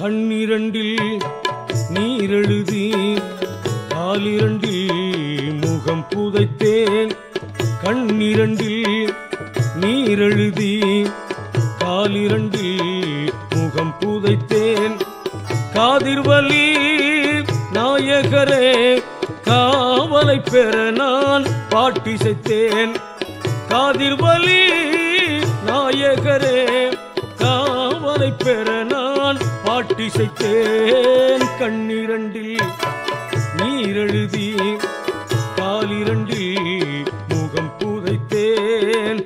கண்ணிரண்டில் நீரெழுதி காலிரண்டில் முகம் புதைத்தேன் கண்ணிரண்டில் நீரெழுதி காலிரண்டில் முகம் புதைத்தேன் காதிர்வலி நாயகரே காவலை பெற நான் பாட்டிசைத்தேன் காதிர்வலி நாயகரே காவலை பெற நான் பாட்டிசைத்தேன் கண்ணிரண்டில் நீரெழுதி காலிரண்டில் முகம் புதைத்தேன்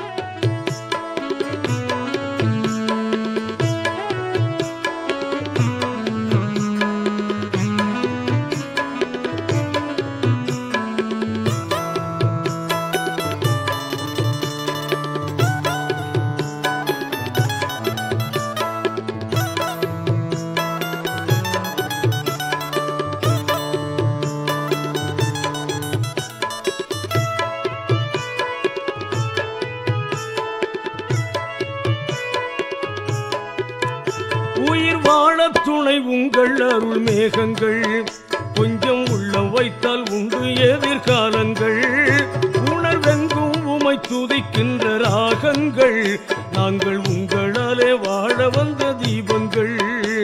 உயிர் வாழ துணை உங்கள் அருள் மேகங்கள் கொஞ்சம் உள்ளம் வைத்தால் உண்டு எதிர்காலங்கள் உணர்வெங்கும் உமை துதிக்கின்ற ராகங்கள் நாங்கள் உங்களாலே வாழ வந்த தீபங்கள்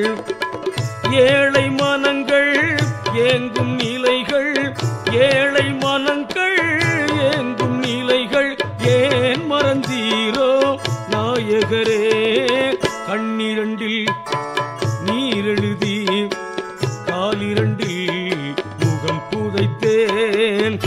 ஏழை மனங்கள் ஏங்கும் நிலைகள் ஏழை மனங்கள் ஏங்கும் நிலைகள் ஏன் மறந்தீரோ நாயகரே கண்ணிரண்டில் நீரெழுதி காலிரண்டில் முகம் புதைத்தேன்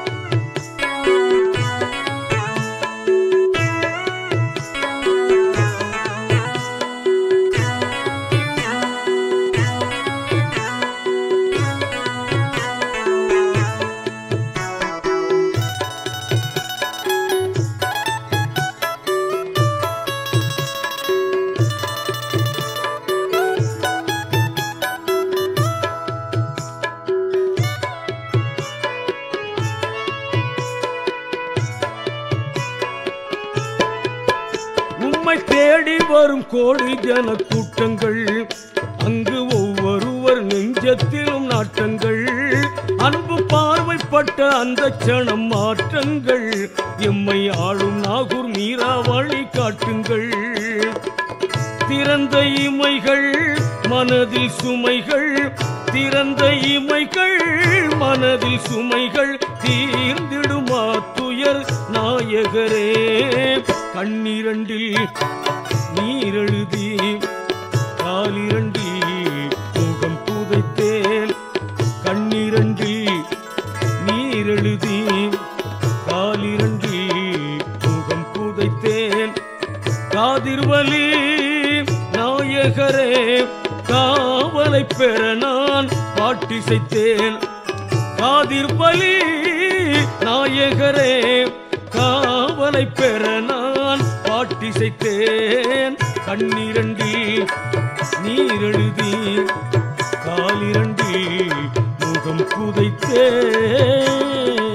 உம்மை தேடி வரும் கோடி ஜன கூட்டங்கள் அங்கு ஒவ்வொருவர் நெஞ்சத்திலும் நாட்டங்கள் அன்பு பார்வைப்பட்ட அந்த சணம் மாற்றங்கள் எம்மை ஆளும் நாகூர் மீரா வழி காட்டுங்கள் திறந்த இமைகள் மனதில் சுமைகள் திறந்த இமைகள் மனதில் சுமைகள் தீர்ந்திடுமா துயர் நாயகரே கண்ணிரண்டில் நீரெழுதி காலிரண்டில் முகம் புதைத்தேன் கண்ணிரண்டில் நீரெழுதி காலிரண்டில் முகம் புதைத்தேன் காதிர்வலி நாயகரே காவலை பெற நான் பாட்டிசைத்தேன் காதிர்வலி நாயகரே காவலை பெற நான் பாட்டிசைத்தேன் கண்ணிரண்டில் நீரெழுதி காலிரண்டில் முகம் புதைத்தேன்